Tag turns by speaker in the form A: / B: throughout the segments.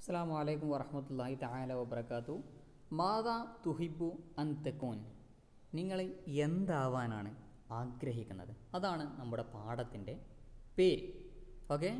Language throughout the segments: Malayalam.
A: അസ്സാം വലൈക്കും വറഹമത്തല്ലാഹി തആല വബർക്കാത്തു മാതാ തുഹിബു അൻ തെക്കോൻ നിങ്ങൾ എന്താവാനാണ് ആഗ്രഹിക്കുന്നത് അതാണ് നമ്മുടെ പാഠത്തിൻ്റെ പേര് ഓക്കെ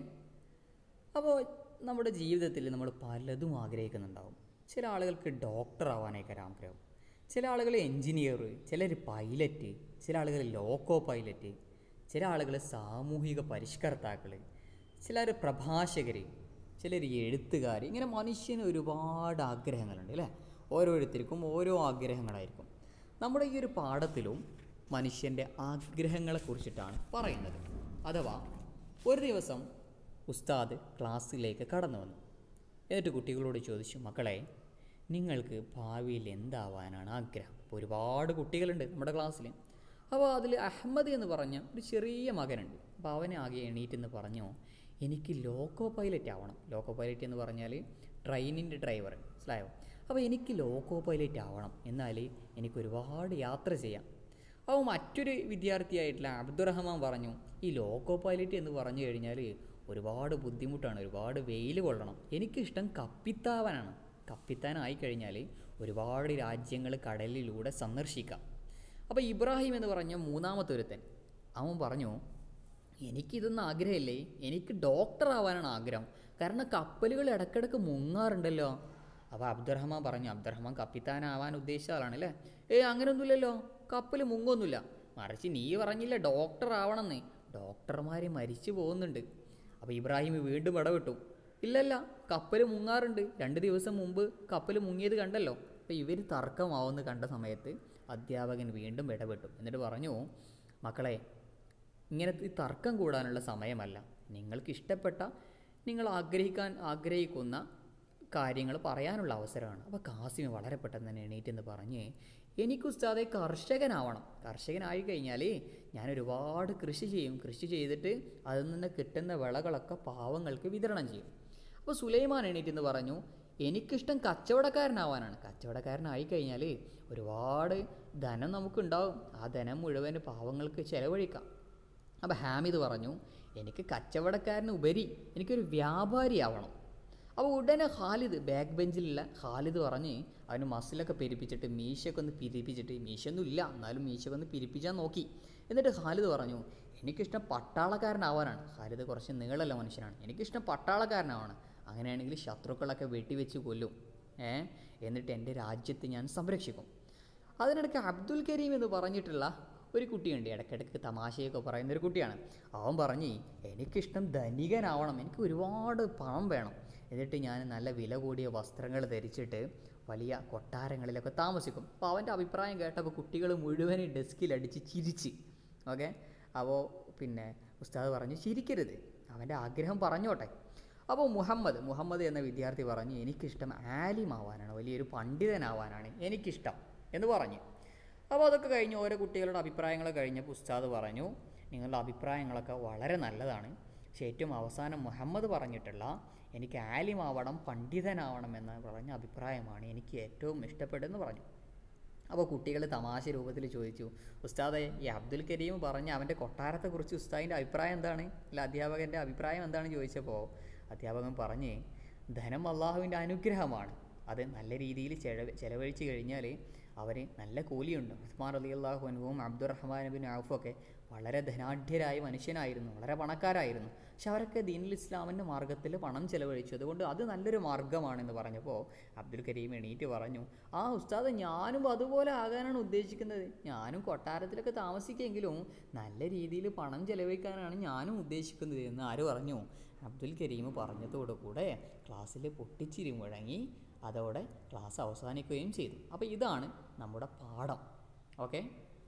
A: അപ്പോൾ നമ്മുടെ ജീവിതത്തിൽ നമ്മൾ പലതും ആഗ്രഹിക്കുന്നുണ്ടാവും ചില ആളുകൾക്ക് ഡോക്ടർ ആവാനായിരിക്കും ആഗ്രഹം ചില ആളുകൾ എൻജിനീയർ ചിലർ പൈലറ്റ് ചില ആളുകൾ ലോക്കോ പൈലറ്റ് ചില ആളുകൾ സാമൂഹിക പരിഷ്കർത്താക്കൾ ചിലർ പ്രഭാഷകർ ചിലർ എഴുത്തുകാർ ഇങ്ങനെ മനുഷ്യന് ഒരുപാട് ആഗ്രഹങ്ങളുണ്ട് അല്ലേ ഓരോരുത്തർക്കും ഓരോ ആഗ്രഹങ്ങളായിരിക്കും നമ്മുടെ ഈ ഒരു പാഠത്തിലും മനുഷ്യൻ്റെ ആഗ്രഹങ്ങളെക്കുറിച്ചിട്ടാണ് പറയുന്നത് അഥവാ ഒരു ദിവസം ഉസ്താദ് ക്ലാസ്സിലേക്ക് കടന്നു വന്നു എന്നിട്ട് കുട്ടികളോട് ചോദിച്ചു മക്കളെ നിങ്ങൾക്ക് ഭാവിയിൽ എന്താവാനാണ് ആഗ്രഹം ഇപ്പോൾ ഒരുപാട് കുട്ടികളുണ്ട് നമ്മുടെ ക്ലാസ്സിൽ അപ്പോൾ അതിൽ അഹമ്മദ് എന്ന് പറഞ്ഞ ഒരു ചെറിയ മകനുണ്ട് അപ്പോൾ അവനെ ആകെ എണീറ്റെന്ന് പറഞ്ഞു എനിക്ക് ലോക്കോ പൈലറ്റ് ആവണം ലോക്കോ പൈലറ്റ് എന്ന് പറഞ്ഞാൽ ട്രെയിനിൻ്റെ ഡ്രൈവർ മനസ്സിലായോ അപ്പോൾ എനിക്ക് ലോക്കോ പൈലറ്റ് ആവണം എന്നാൽ എനിക്ക് ഒരുപാട് യാത്ര ചെയ്യാം അപ്പോൾ മറ്റൊരു വിദ്യാർത്ഥിയായിട്ടുള്ള അബ്ദുറഹ്മാൻ പറഞ്ഞു ഈ ലോക്കോ പൈലറ്റ് എന്ന് പറഞ്ഞു കഴിഞ്ഞാൽ ഒരുപാട് ബുദ്ധിമുട്ടാണ് ഒരുപാട് വെയിൽ കൊള്ളണം എനിക്കിഷ്ടം കപ്പിത്താവാനാണ് കപ്പിത്താനായി കഴിഞ്ഞാൽ ഒരുപാട് രാജ്യങ്ങൾ കടലിലൂടെ സന്ദർശിക്കാം അപ്പോൾ ഇബ്രാഹിം എന്ന് പറഞ്ഞ മൂന്നാമത്തെ ഒരുത്തൻ അവൻ പറഞ്ഞു എനിക്കിതൊന്നും ആഗ്രഹമില്ലേ എനിക്ക് ഡോക്ടർ ആവാനാണ് ആഗ്രഹം കാരണം കപ്പലുകൾ ഇടയ്ക്കിടയ്ക്ക് മുങ്ങാറുണ്ടല്ലോ അപ്പോൾ അബ്ദുറഹ്മാൻ പറഞ്ഞു അബ്ദുറഹ്മാൻ കപ്പിത്താനാവാൻ ഉദ്ദേശിച്ച ആളാണ് അല്ലേ ഏ അങ്ങനെയൊന്നുമില്ലല്ലോ കപ്പൽ മുങ്ങൊന്നുമില്ല മറിച്ച് നീ പറഞ്ഞില്ല ഡോക്ടർ ആവണമെന്ന് ഡോക്ടർമാർ മരിച്ചു പോകുന്നുണ്ട് അപ്പോൾ ഇബ്രാഹിം വീണ്ടും ഇടപെട്ടു ഇല്ലല്ല കപ്പൽ മുങ്ങാറുണ്ട് രണ്ട് ദിവസം മുമ്പ് കപ്പൽ മുങ്ങിയത് കണ്ടല്ലോ അപ്പോൾ ഇവർ തർക്കമാവുമെന്ന് കണ്ട സമയത്ത് അധ്യാപകൻ വീണ്ടും ഇടപെട്ടു എന്നിട്ട് പറഞ്ഞു മക്കളെ ഇങ്ങനെ ഈ തർക്കം കൂടാനുള്ള സമയമല്ല നിങ്ങൾക്ക് ഇഷ്ടപ്പെട്ട നിങ്ങൾ ആഗ്രഹിക്കാൻ ആഗ്രഹിക്കുന്ന കാര്യങ്ങൾ പറയാനുള്ള അവസരമാണ് അപ്പോൾ കാസിമ് വളരെ പെട്ടെന്ന് തന്നെ എണീറ്റെന്ന് പറഞ്ഞ് എനിക്ക് ഉസ്താദെ കർഷകനാവണം കർഷകനായി കഴിഞ്ഞാൽ ഞാൻ ഒരുപാട് കൃഷി ചെയ്യും കൃഷി ചെയ്തിട്ട് അതിൽ നിന്ന് കിട്ടുന്ന വിളകളൊക്കെ പാവങ്ങൾക്ക് വിതരണം ചെയ്യും അപ്പോൾ സുലൈമാൻ എണീറ്റെന്ന് പറഞ്ഞു എനിക്കിഷ്ടം കച്ചവടക്കാരനാവാനാണ് കച്ചവടക്കാരനായി കഴിഞ്ഞാൽ ഒരുപാട് ധനം നമുക്കുണ്ടാവും ആ ധനം മുഴുവൻ പാവങ്ങൾക്ക് ചിലവഴിക്കാം അപ്പോൾ ഹാമിദ് പറഞ്ഞു എനിക്ക് കച്ചവടക്കാരന് ഉപരി എനിക്കൊരു വ്യാപാരിയാവണം അപ്പോൾ ഉടനെ ഖാലിദ് ബാക്ക് ബെഞ്ചിലുള്ള ഖാലിദ് പറഞ്ഞ് അവന് മസിലൊക്കെ പെരിപ്പിച്ചിട്ട് മീശയൊക്കെ ഒന്ന് പിരിപ്പിച്ചിട്ട് മീശയൊന്നും ഇല്ല എന്നാലും മീശയൊക്കെ ഒന്ന് പിരിപ്പിച്ചാൽ നോക്കി എന്നിട്ട് ഖാലിദ് പറഞ്ഞു എനിക്കിഷ്ടം പട്ടാളക്കാരനാവാനാണ് ഖാലിദ് കുറച്ച് നീളല്ല മനുഷ്യനാണ് എനിക്കിഷ്ടം പട്ടാളക്കാരനാവാണ് അങ്ങനെയാണെങ്കിൽ ശത്രുക്കളൊക്കെ വെട്ടിവെച്ച് കൊല്ലും ഏ എന്നിട്ട് എൻ്റെ രാജ്യത്തെ ഞാൻ സംരക്ഷിക്കും അതിനിടയ്ക്ക് അബ്ദുൽ കരീം എന്ന് പറഞ്ഞിട്ടുള്ള ഒരു കുട്ടിയുണ്ട് ഇടയ്ക്കിടയ്ക്ക് തമാശയൊക്കെ പറയുന്ന ഒരു കുട്ടിയാണ് അവൻ പറഞ്ഞ് എനിക്കിഷ്ടം ധനികനാവണം എനിക്ക് ഒരുപാട് പണം വേണം എന്നിട്ട് ഞാൻ നല്ല വില കൂടിയ വസ്ത്രങ്ങൾ ധരിച്ചിട്ട് വലിയ കൊട്ടാരങ്ങളിലൊക്കെ താമസിക്കും അപ്പോൾ അവൻ്റെ അഭിപ്രായം കേട്ടപ്പോൾ കുട്ടികൾ മുഴുവനും ഡെസ്കിലടിച്ച് ചിരിച്ച് ഓക്കെ അപ്പോൾ പിന്നെ ഉസ്താദ് പറഞ്ഞു ചിരിക്കരുത് അവൻ്റെ ആഗ്രഹം പറഞ്ഞോട്ടെ അപ്പോൾ മുഹമ്മദ് മുഹമ്മദ് എന്ന വിദ്യാർത്ഥി പറഞ്ഞു എനിക്കിഷ്ടം ആലിമാവാനാണ് വലിയൊരു പണ്ഡിതനാവാനാണ് എനിക്കിഷ്ടം എന്ന് പറഞ്ഞു അപ്പോൾ അതൊക്കെ കഴിഞ്ഞ് ഓരോ കുട്ടികളുടെ അഭിപ്രായങ്ങൾ കഴിഞ്ഞപ്പോൾ ഉസ്താദ് പറഞ്ഞു നിങ്ങളുടെ അഭിപ്രായങ്ങളൊക്കെ വളരെ നല്ലതാണ് പക്ഷേ ഏറ്റവും അവസാനം മുഹമ്മദ് പറഞ്ഞിട്ടുള്ള എനിക്ക് ആലിമാവണം പണ്ഡിതനാവണം എന്ന് പറഞ്ഞ അഭിപ്രായമാണ് എനിക്ക് ഏറ്റവും ഇഷ്ടപ്പെട്ടതെന്ന് പറഞ്ഞു അപ്പോൾ കുട്ടികൾ തമാശ രൂപത്തിൽ ചോദിച്ചു ഉസ്താദെ ഈ അബ്ദുൽ കരീം പറഞ്ഞ അവൻ്റെ കൊട്ടാരത്തെക്കുറിച്ച് ഉസ്താദിൻ്റെ അഭിപ്രായം എന്താണ് അല്ല അധ്യാപകൻ്റെ അഭിപ്രായം എന്താണെന്ന് ചോദിച്ചപ്പോൾ അധ്യാപകൻ പറഞ്ഞ് ധനം അള്ളാഹുവിൻ്റെ അനുഗ്രഹമാണ് അത് നല്ല രീതിയിൽ ചെലവ് ചെലവഴിച്ച് കഴിഞ്ഞാൽ അവന് നല്ല കൂലിയുണ്ട് ഉസ്മാൻ അലി അള്ളാഹു അനുവും അബ്ദുറഹ്മാൻ ബിൻ ഔഫും ഒക്കെ വളരെ ധനാഢ്യരായ മനുഷ്യനായിരുന്നു വളരെ പണക്കാരായിരുന്നു പക്ഷെ അവരൊക്കെ ദീനുൽ ഇസ്ലാമിൻ്റെ മാർഗ്ഗത്തിൽ പണം ചെലവഴിച്ചു അതുകൊണ്ട് അത് നല്ലൊരു മാർഗ്ഗമാണെന്ന് പറഞ്ഞപ്പോൾ അബ്ദുൽ കരീം എണീറ്റ് പറഞ്ഞു ആ ഉസ്താദ് ഞാനും അതുപോലെ ആകാനാണ് ഉദ്ദേശിക്കുന്നത് ഞാനും കൊട്ടാരത്തിലൊക്കെ താമസിക്കുമെങ്കിലും നല്ല രീതിയിൽ പണം ചെലവഴിക്കാനാണ് ഞാനും ഉദ്ദേശിക്കുന്നത് എന്ന് ആര് പറഞ്ഞു അബ്ദുൽ കരീം പറഞ്ഞതോടുകൂടെ ക്ലാസ്സിൽ പൊട്ടിച്ചിരി മുഴങ്ങി അതോടെ ക്ലാസ് അവസാനിക്കുകയും ചെയ്തു അപ്പോൾ ഇതാണ് നമ്മുടെ പാഠം ഓക്കെ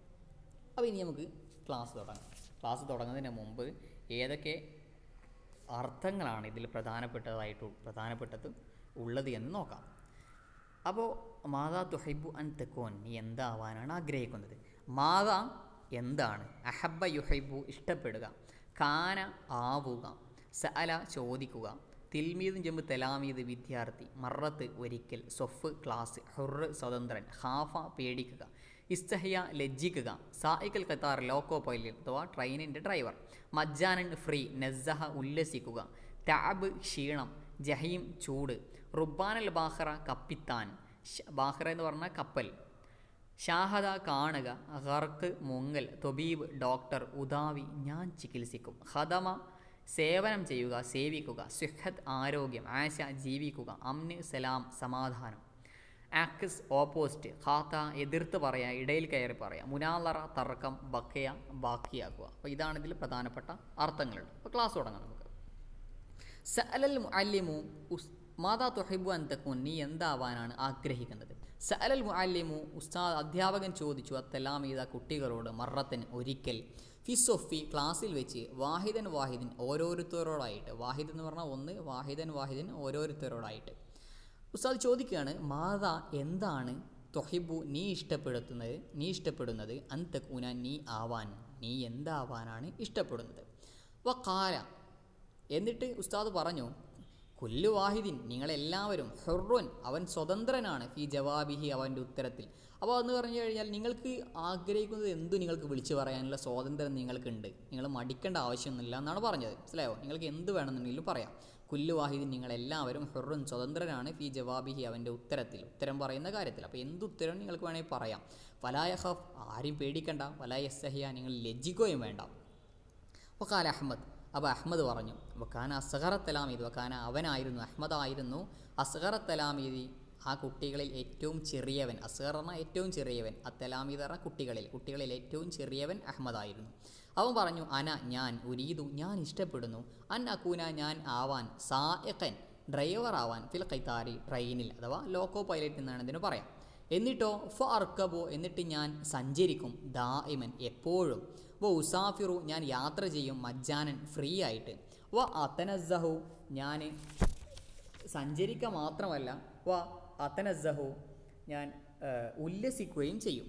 A: അപ്പോൾ ഇനി നമുക്ക് ക്ലാസ് തുടങ്ങാം ക്ലാസ് തുടങ്ങുന്നതിന് മുമ്പ് ഏതൊക്കെ അർത്ഥങ്ങളാണ് ഇതിൽ പ്രധാനപ്പെട്ടതായിട്ട് പ്രധാനപ്പെട്ടത് ഉള്ളത് എന്ന് നോക്കാം അപ്പോൾ മാതാ തുഹൈബു അൻ തെക്കോൻ നീ എന്താവാനാണ് ആഗ്രഹിക്കുന്നത് മാതാ എന്താണ് അഹബ യുഹൈബു ഇഷ്ടപ്പെടുക കാന ആവുക സഅല ചോദിക്കുക തിൽമീദും ജമ്പ് തെലാമീദ് വിദ്യാർത്ഥി മറത്ത് ഒരിക്കൽ സൊഫ് ക്ലാസ് ഹുറ് സ്വതന്ത്രൻ ഹാഫ പേടിക്കുക ഇസ്തഹയ ലജ്ജിക്കുക സായിക്കൽ ഖത്താർ ലോക്കോ പൈലറ്റ് അഥവാ ട്രെയിനിൻ്റെ ഡ്രൈവർ മജ്ജാനൻ ഫ്രീ നസ്സഹ ഉല്ലസിക്കുക ടാബ് ക്ഷീണം ജഹീം ചൂട് റുബാനൽ ബാഹ്റ കപ്പിത്താൻ ഷ- ബാഹ്റ എന്ന് പറഞ്ഞാൽ കപ്പൽ ഷാഹദ കാണുക ഹർക്ക് മുങ്ങൽ തൊബീബ് ഡോക്ടർ ഉദാവി ഞാൻ ചികിത്സിക്കും ഹദമ സേവനം ചെയ്യുക സേവിക്കുക സുഹത്ത് ആരോഗ്യം ആശ ജീവിക്കുക അമ്ന് സലാം സമാധാനം ആക്സ് ഓപ്പോസിറ്റ് ഖാത്ത എതിർത്ത് പറയുക ഇടയിൽ കയറി പറയുക മുനാലറ തർക്കം ബക്കയ ബാക്കിയാക്കുക അപ്പോൾ ഇതാണ് ഇതിൽ പ്രധാനപ്പെട്ട അർത്ഥങ്ങളുണ്ട് അപ്പോൾ ക്ലാസ് തുടങ്ങാം നമുക്ക് സഅലൽ മുഅല്ലിമു ഉസ് മാതാ തുഹിബു അൻ തക്കൂൻ നീ എന്താവാനാണ് ആഗ്രഹിക്കുന്നത് സഅലൽ മുഅല്ലിമു ഉസ്താദ് അധ്യാപകൻ ചോദിച്ചു അത്തലാമീത കുട്ടികളോട് മറത്തിന് ഒരിക്കൽ ഫിസൊഫി ക്ലാസ്സിൽ വെച്ച് വാഹിദൻ വാഹിദൻ ഓരോരുത്തരോടായിട്ട് വാഹിദ് എന്ന് പറഞ്ഞാൽ ഒന്ന് വാഹിദൻ വാഹിദൻ ഓരോരുത്തരോടായിട്ട് ഉസ്താദ് ചോദിക്കുകയാണ് മാതാ എന്താണ് തൊഹിബു നീ ഇഷ്ടപ്പെടുത്തുന്നത് നീ ഇഷ്ടപ്പെടുന്നത് അന്തക്കൂന നീ ആവാൻ നീ എന്താവാനാണ് ഇഷ്ടപ്പെടുന്നത് വ കാല എന്നിട്ട് ഉസ്താദ് പറഞ്ഞു കുല്ലു വാഹിദിൻ നിങ്ങളെല്ലാവരും ഹുറുൻ അവൻ സ്വതന്ത്രനാണ് ഫി ജവാബിഹി അവൻ്റെ ഉത്തരത്തിൽ അപ്പോൾ എന്ന് പറഞ്ഞു കഴിഞ്ഞാൽ നിങ്ങൾക്ക് ആഗ്രഹിക്കുന്നത് എന്തു നിങ്ങൾക്ക് വിളിച്ചു പറയാനുള്ള സ്വാതന്ത്ര്യം നിങ്ങൾക്കുണ്ട് നിങ്ങൾ മടിക്കേണ്ട ആവശ്യമൊന്നുമില്ല എന്നാണ് പറഞ്ഞത് മനസ്സിലായോ നിങ്ങൾക്ക് എന്ത് വേണമെന്നുണ്ടെങ്കിലും പറയാം കുല്ലു വാഹിദിൻ നിങ്ങളെല്ലാവരും ഹുറുൻ സ്വതന്ത്രനാണ് ഫി ജവാബിഹി അവൻ്റെ ഉത്തരത്തിൽ ഉത്തരം പറയുന്ന കാര്യത്തിൽ അപ്പോൾ എന്ത് ഉത്തരം നിങ്ങൾക്ക് വേണമെങ്കിൽ പറയാം വലായ ഹഫ് ആരും പേടിക്കണ്ട വലായ സഹിയ നിങ്ങൾ ലജ്ജിക്കുകയും വേണ്ട വക്കാല അഹമ്മദ് അപ്പോൾ അഹമ്മദ് പറഞ്ഞു വക്കാന അസ്ഹറ തലാമീദ് വക്കാന അവനായിരുന്നു അഹമ്മദ് ആയിരുന്നു അസ്ഹറ തലാമീദി ആ കുട്ടികളിൽ ഏറ്റവും ചെറിയവൻ അസ്ഹർ എന്ന ഏറ്റവും ചെറിയവൻ ആ തലാമീദ് പറഞ്ഞ കുട്ടികളിൽ കുട്ടികളിൽ ഏറ്റവും ചെറിയവൻ അഹമ്മദ് ആയിരുന്നു അവൻ പറഞ്ഞു അന ഞാൻ ഉരീതു ഞാൻ ഇഷ്ടപ്പെടുന്നു അൻ അക്കൂന ഞാൻ ആവാൻ സായക്കൻ ഡ്രൈവർ ആവാൻ ഫിൽ കൈത്താരി ട്രെയിനിൽ അഥവാ ലോക്കോ പൈലറ്റ് എന്നാണ് ഇതിന് പറയാം എന്നിട്ടോ ഫ അർക്കബോ എന്നിട്ട് ഞാൻ സഞ്ചരിക്കും ദായിമൻ എപ്പോഴും വ ഉസാഫിറു ഞാൻ യാത്ര ചെയ്യും മജ്ജാനൻ ഫ്രീ ആയിട്ട് വ അത്തനസഹു ഞാൻ സഞ്ചരിക്കുക മാത്രമല്ല വ അത്തനസഹു ഞാൻ ആ, ഉല്ലസിക്കുകയും ചെയ്യും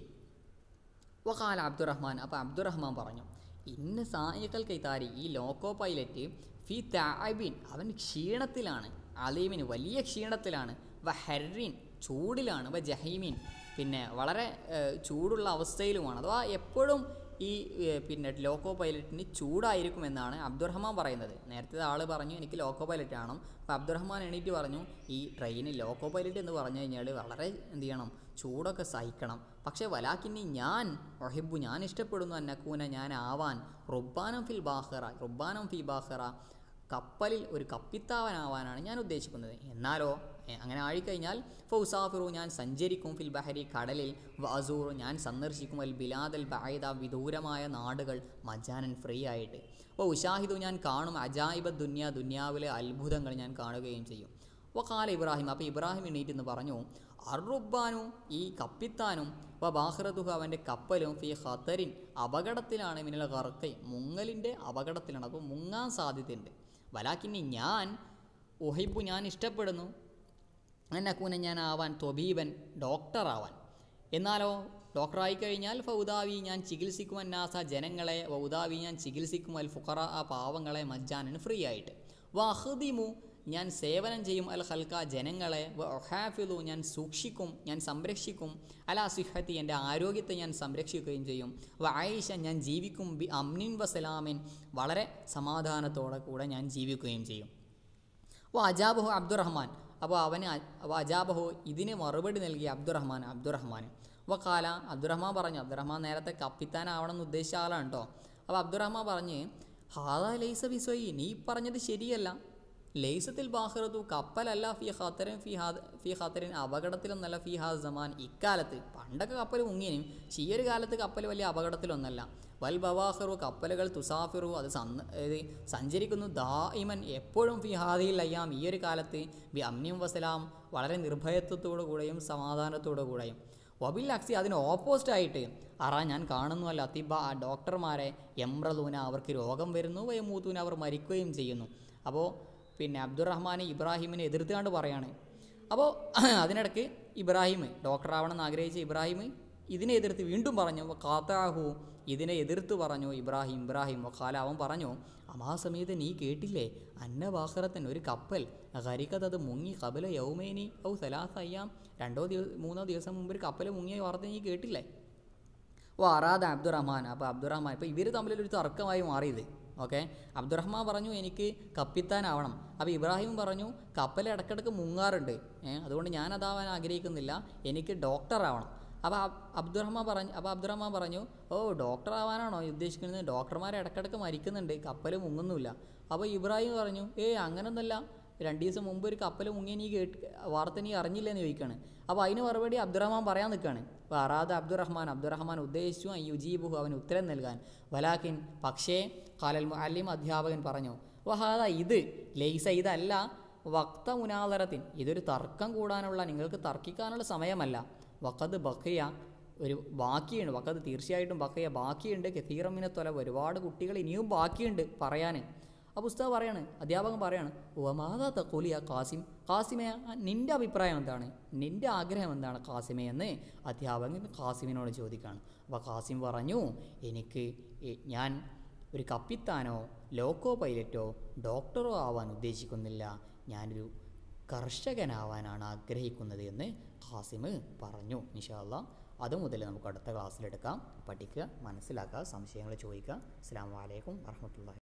A: വഖാല അബ്ദുറഹ്മാൻ അപ്പോൾ അബ്ദുറഹ്മാൻ പറഞ്ഞു ഇന്ന് സായിക്കൽ കൈത്താരി ഈ ലോക്കോ പൈലറ്റ് ഫി താബിൻ അവൻ ക്ഷീണത്തിലാണ് അലീമിന് വലിയ ക്ഷീണത്തിലാണ് വ ഹെറിൻ ചൂടിലാണ് വ ജഹീമീൻ പിന്നെ വളരെ ഏഹ്, ചൂടുള്ള അവസ്ഥയിലുമാണ് അഥവാ എപ്പോഴും ഈ ഏഹ്, പിന്നെ ലോക്കോ പൈലറ്റിന് ചൂടായിരിക്കുമെന്നാണ് അബ്ദുറഹ്മാൻ പറയുന്നത് നേരത്തെ ആൾ പറഞ്ഞു എനിക്ക് ലോക്കോ പൈലറ്റ് ആണ് അപ്പോൾ അബ്ദുറഹ്മാൻ എണീറ്റ് പറഞ്ഞു ഈ ട്രെയിനിൽ ലോക്കോ പൈലറ്റ് എന്ന് പറഞ്ഞു കഴിഞ്ഞാൽ വളരെ എന്ത് ചെയ്യണം ചൂടൊക്കെ സഹിക്കണം പക്ഷേ വലാക്കിനി ഞാൻ ഒഹിബു ഞാൻ ഇഷ്ടപ്പെടുന്നു അന്നക്കൂന ഞാൻ ആവാൻ റുബാനം ഫിൽ ബാഹറ റുബാനം ഫി ബാഹറ കപ്പലിൽ ഒരു കപ്പിത്താവനാവാനാണ് ഞാൻ ഉദ്ദേശിക്കുന്നത് എന്നാലോ എ, അങ്ങനെ ആയിക്കഴിഞ്ഞാൽ ഫൗസാഫിറു ഞാൻ സഞ്ചരിക്കും ഫിൽ ബഹരി കടലിൽ വസൂറു ഞാൻ സന്ദർശിക്കും അൽ ബിലാദൽ ബൈദ വിദൂരമായ നാടുകൾ മജാനൻ ഫ്രീ ആയിട്ട് അപ്പോൾ ഉഷാഹിദു ഞാൻ കാണും അജായിബ ദുന്യ ദുന്യാവിലെ അത്ഭുതങ്ങൾ ഞാൻ കാണുകയും ചെയ്യും വക്കാല ഇബ്രാഹിം അപ്പോൾ ഇബ്രാഹിം എണീറ്റ് എന്ന് പറഞ്ഞു അറുബാനു ഈ കപ്പിത്താനും വ ബാഹ്റതുഹു അവൻ്റെ കപ്പലും ഫി ഖത്തറിൻ അപകടത്തിലാണ് മിനൽ കറക്കൈ മുങ്ങലിൻ്റെ അപകടത്തിലാണ് അപ്പോൾ മുങ്ങാൻ സാധ്യതയുണ്ട് വലാക്കിനി ഞാൻ ഒഹിബു ഞാൻ ഇഷ്ടപ്പെടുന്നു എന്നക്കൂന ഞാൻ ആവാൻ തൊബീബൻ ഡോക്ടറാവാൻ എന്നാലോ ഡോക്ടറായി കഴിഞ്ഞാൽ ഫൗദാവി ഞാൻ ചികിത്സിക്കും അന്നാസ ജനങ്ങളെ വൗദാവി ഞാൻ ചികിത്സിക്കും അൽ ഫുഖറ ആ പാവങ്ങളെ മജ്ജാനന് ഫ്രീ ആയിട്ട് വഹദിമു ഞാൻ സേവനം ചെയ്യും അൽ ഹൽക്ക ജനങ്ങളെ വ ഒഹാഫിദു ഞാൻ സൂക്ഷിക്കും ഞാൻ സംരക്ഷിക്കും അല സിഹത്തി എൻ്റെ ആരോഗ്യത്തെ ഞാൻ സംരക്ഷിക്കുകയും ചെയ്യും വ ആയിഷ ഞാൻ ജീവിക്കും ബി അമ്നിൻ വസലാമിൻ വളരെ സമാധാനത്തോടെ കൂടെ ഞാൻ ജീവിക്കുകയും ചെയ്യും അപ്പോൾ അജാബഹു അബ്ദുറഹ്മാൻ അപ്പോൾ അവന് അ- അപ്പോൾ അജാബഹു ഇതിന് മറുപടി നൽകിയ അബ്ദുറഹ്മാൻ അബ്ദുറഹ്മാൻ അപ്പോൾ കാല അബ്ദുറഹ്മാൻ പറഞ്ഞു അബ്ദുറഹ്മാൻ നേരത്തെ കപ്പിത്താനാവണം എന്ന് ഉദ്ദേശിച്ച ആളാണ് കേട്ടോ അപ്പോൾ അബ്ദുറഹ്മാൻ പറഞ്ഞ് ഹാദാ ലൈസ ബിസോയി നീ പറഞ്ഞത് ശരിയല്ല ലൈസത്തിൽ ബാഹ്റത്തു കപ്പലല്ല ഫി ഖത്തറിൻ ഫി ഹാദ് ഫി ഖത്തറിൻ അപകടത്തിലൊന്നല്ല ഫി ഹാദ് സമാൻ ഇക്കാലത്ത് പണ്ടൊക്കെ കപ്പൽ മുങ്ങിനും പക്ഷേ ഈ ഒരു കാലത്ത് കപ്പൽ വലിയ അപകടത്തിലൊന്നല്ല വൽ ബവാഹറു കപ്പലുകൾ തുസാഫിറു അത് സന്ന് ഇത് സഞ്ചരിക്കുന്നു ദായിമൻ എപ്പോഴും ഫി ഹാദിയിൽ അയ്യാം ഈ ഒരു കാലത്ത് ബി അമ്നിയും വസലാം വളരെ നിർഭയത്വത്തോടു കൂടെയും സമാധാനത്തോടു കൂടെയും വബിൽ അക്സി അതിന് ഓപ്പോസിറ്റ് ആയിട്ട് അറ ഞാൻ കാണുന്നു അല്ല അതിബ ആ ഡോക്ടർമാരെ എംറലൂന അവർക്ക് രോഗം വരുന്നു വയമൂത്തൂന അവർ മരിക്കുകയും ചെയ്യുന്നു അപ്പോൾ പിന്നെ അബ്ദുറഹ്മാൻ ഇബ്രാഹിമിനെ എതിർത്തുകൊണ്ട് പറയാണ് അപ്പോൾ അതിനിടയ്ക്ക് ഇബ്രാഹിം ഡോക്ടറാവണമെന്ന് ആഗ്രഹിച്ച ഇബ്രാഹിം ഇതിനെ എതിർത്ത് വീണ്ടും പറഞ്ഞു കാത്താഹു ഇതിനെ എതിർത്ത് പറഞ്ഞു ഇബ്രാഹിം ഇബ്രാഹിം കാല അവൻ പറഞ്ഞു അമാസമയത്ത് നീ കേട്ടില്ലേ അന്നവാഹറത്തൻ ഒരു കപ്പൽ കരിക്കത് മുങ്ങി കബല യൗമേനി ഔ സലാസ് അയ്യാം രണ്ടോ ദിവസം മൂന്നോ ദിവസം മുമ്പ് ഒരു കപ്പൽ മുങ്ങിയ വാർത്ത നീ കേട്ടില്ലേ ഓ അറാദ അബ്ദുറഹ്മാൻ അപ്പോൾ അബ്ദുറഹ്മാൻ ഇപ്പോൾ ഇവർ തമ്മിലൊരു തർക്കമായി മാറിയത് ഓക്കെ അബ്ദുറഹ്മാൻ പറഞ്ഞു എനിക്ക് കപ്പിത്താനാവണം അപ്പോൾ ഇബ്രാഹിം പറഞ്ഞു കപ്പൽ ഇടക്കിടക്ക് മുങ്ങാറുണ്ട് ഏ അതുകൊണ്ട് ഞാൻ അതാവാൻ ആഗ്രഹിക്കുന്നില്ല എനിക്ക് ഡോക്ടറാവണം അപ്പോൾ അബ്ദുറഹ്മാൻ പറഞ്ഞു അപ്പോൾ അബ്ദുറഹ്മാൻ പറഞ്ഞു ഓ ഡോക്ടർ ആവാനാണോ ഉദ്ദേശിക്കുന്നത് ഡോക്ടർമാർ ഇടക്കിടക്ക് മരിക്കുന്നുണ്ട് കപ്പൽ മുങ്ങുന്നില്ല അപ്പോൾ ഇബ്രാഹിം പറഞ്ഞു ഏയ് അങ്ങനൊന്നുമല്ല രണ്ട് ദിവസം മുമ്പ് ഒരു കപ്പൽ മുങ്ങി നീ കേട്ട് വാർത്ത നീ അറിഞ്ഞില്ലെന്ന് ചോദിക്കുകയാണ് അപ്പോൾ അതിന് മറുപടി അബ്ദുറഹ്മാൻ പറയാൻ നിൽക്കുകയാണ് അപ്പോൾ അറാദ അബ്ദുറഹ്മാൻ അബ്ദുറഹ്മാൻ ഉദ്ദേശിച്ചു യുജീബുഹു അവന് ഉത്തരം നൽകാൻ വലാക്കിൻ പക്ഷേ കാലൽ മുഅല്ലിം അധ്യാപകൻ പറഞ്ഞു വഹാദ ഇത് ലൈസ ഇതല്ല വക്ത മുനാദറത്തിൻ ഇതൊരു തർക്കം കൂടാനുള്ള നിങ്ങൾക്ക് തർക്കിക്കാനുള്ള സമയമല്ല വക്കത് ബഖിയ ഒരു ബാക്കിയുണ്ട് വക്കത് തീർച്ചയായിട്ടും ബഖിയ ബാക്കിയുണ്ട് കെത്തീറമിനെ തൊല ഒരുപാട് കുട്ടികൾ ഇനിയും ബാക്കിയുണ്ട് പറയാൻ ആ പുസ്തകം പറയാണ് അധ്യാപകൻ പറയാണ് ഒമാതാ തക്കോലിയ കാസിം കാസിമെ നിൻ്റെ അഭിപ്രായം എന്താണ് നിൻ്റെ ആഗ്രഹം എന്താണ് കാസിമെ എന്ന് അധ്യാപകൻ കാസിമിനോട് ചോദിക്കുകയാണ് അപ്പോൾ കാസിം പറഞ്ഞു എനിക്ക് ഈ- ഞാൻ ഒരു കപ്പിത്താനോ ലോക്കോ പൈലറ്റോ ഡോക്ടറോ ആവാൻ ഉദ്ദേശിക്കുന്നില്ല ഞാനൊരു കർഷകനാവാനാണ് ആഗ്രഹിക്കുന്നത് എന്ന് ഖാസിം പറഞ്ഞു ഇൻഷാല്ല അത് മുതൽ നമുക്ക് അടുത്ത ക്ലാസ്സിലെടുക്കാം പഠിക്കുക മനസ്സിലാക്കുക സംശയങ്ങൾ ചോദിക്കുക അസ്സാം വലൈക്കും വർഹമത്തുള്ള